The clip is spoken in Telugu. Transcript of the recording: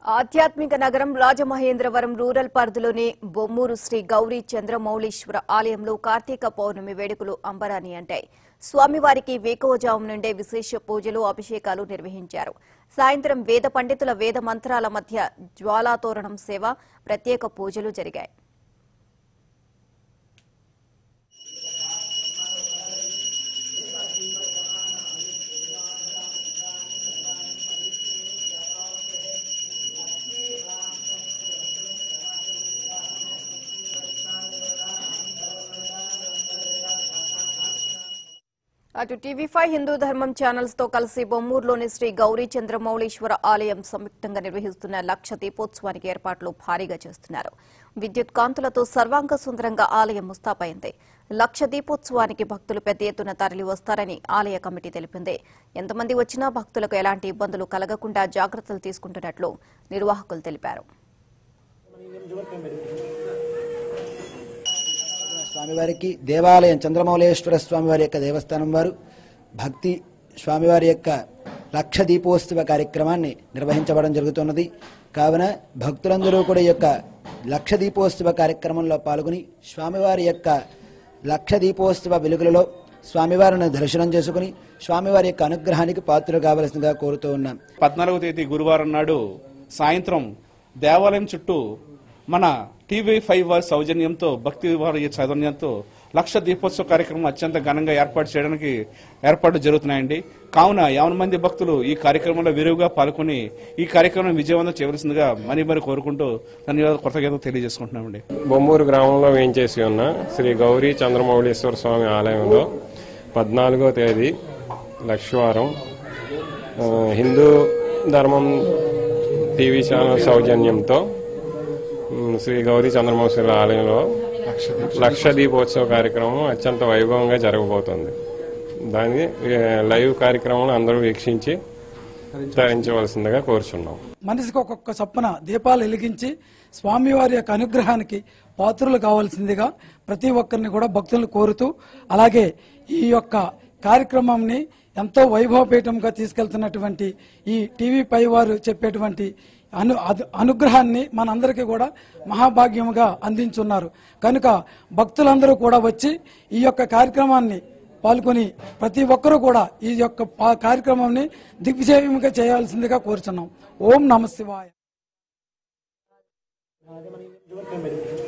ఆధ్యాత్మిక నగరం రాజమహేంద్రవరం రూరల్ పరిధిలోని బొమ్మూరు శ్రీ గౌరీ చంద్రమౌళీశ్వర ఆలయంలో కార్తీక పౌర్ణమి వేడుకలు అంబరాని అంటాయి స్వామివారికి వేకోజాము నుండే విశేష పూజలు అభిషేకాలు నిర్వహించారు సాయంత్రం వేద పండితుల వేద మంత్రాల మధ్య జ్వాలాతోరణం సేవ ప్రత్యేక పూజలు జరిగాయి అటు టీవీ ఫైవ్ హిందూ ధర్మం ఛానల్స్ తో కలిసి బొమ్మూరులోని శ్రీ గౌరీ చంద్రమౌళీశ్వర ఆలయం సంయుక్తంగా నిర్వహిస్తున్న లక్ష దీపోత్సవానికి ఏర్పాట్లు భారీగా చేస్తున్నారు విద్యుత్ కాంతులతో సర్వాంగ సుందరంగా ఆలయం ముస్తాపైంది లక్ష దీపోత్సవానికి భక్తులు పెద్ద ఎత్తున తరలి వస్తారని ఆలయ కమిటీ తెలిపింది ఎంతమంది వచ్చినా భక్తులకు ఎలాంటి ఇబ్బందులు కలగకుండా జాగ్రత్తలు తీసుకుంటున్నట్లు నిర్వాహకులు తెలిపారు స్వామివారికి దేవాలయం చంద్రమౌళేశ్వర స్వామివారి యొక్క దేవస్థానం వారు భక్తి స్వామివారి యొక్క లక్ష దీపోత్సవ కార్యక్రమాన్ని నిర్వహించబడం జరుగుతున్నది కావున భక్తులందరూ కూడా ఈ యొక్క లక్ష దీపోత్సవ కార్యక్రమంలో పాల్గొని స్వామివారి యొక్క లక్ష దీపోత్సవ వెలుగులలో స్వామివారిని దర్శనం చేసుకుని స్వామివారి యొక్క అనుగ్రహానికి పాత్రలు కావలసిందిగా కోరుతూ ఉన్నాం పద్నాలుగవ తేదీ గురువారం నాడు సాయంత్రం దేవాలయం చుట్టూ మన టీవీ ఫైవ్ వారి సౌజన్యంతో భక్తి వారి సౌజన్యంతో లక్ష దీపోత్సవ కార్యక్రమం అత్యంత ఘనంగా ఏర్పాటు చేయడానికి ఏర్పాట్లు జరుగుతున్నాయండి కావున యావన మంది భక్తులు ఈ కార్యక్రమంలో విరివిగా పాల్గొని ఈ కార్యక్రమం విజయవంతం చేయవలసిందిగా మరీ మరి కోరుకుంటూ ధన్యవాదాలు కృతజ్ఞతలు తెలియజేసుకుంటున్నామండి బొమ్మూరు గ్రామంలో వేయించేసి ఉన్న శ్రీ గౌరీ చంద్రమౌళీశ్వర స్వామి ఆలయంలో పద్నాలుగో తేదీ లక్షవారం ఆ, హిందూ ధర్మం టీవీ ఛానల్ సౌజన్యంతో ఉమ్, శ్రీ గౌరీ చంద్రమౌళీశ్వర ఆలయంలో లక్ష దీపోత్సవ కార్యక్రమం అత్యంత వైభవంగా జరగబోతోంది దాన్ని ఏ, లైవ్ కార్యక్రమం అందరూ వీక్షించి తరించవలసిందిగా కోరుచున్నాం మనిషికి ఒక్కొక్క చొప్పున దీపాలు వెలిగించి స్వామివారి యొక్క అనుగ్రహానికి పాత్రులు కావాల్సిందిగా ప్రతి ఒక్కరిని కూడా భక్తులను కోరుతూ అలాగే ఈ యొక్క కార్యక్రమంని ఎంతో వైభవపేతంగా తీసుకెళ్తున్నటువంటి ఈ టీవీ పై వారు చెప్పేటువంటి అను అదు- అనుగ్రహాన్ని మనందరికీ కూడా మహాభాగ్యముగా అందించున్నారు కనుక భక్తులందరూ కూడా వచ్చి ఈ యొక్క కార్యక్రమాన్ని పాల్గొని ప్రతి ఒక్కరూ కూడా ఈ యొక్క పా- కార్యక్రమాన్ని దిగ్విజయంగా చేయాల్సిందిగా కోరుచున్నాం ఓం నమ శివాయ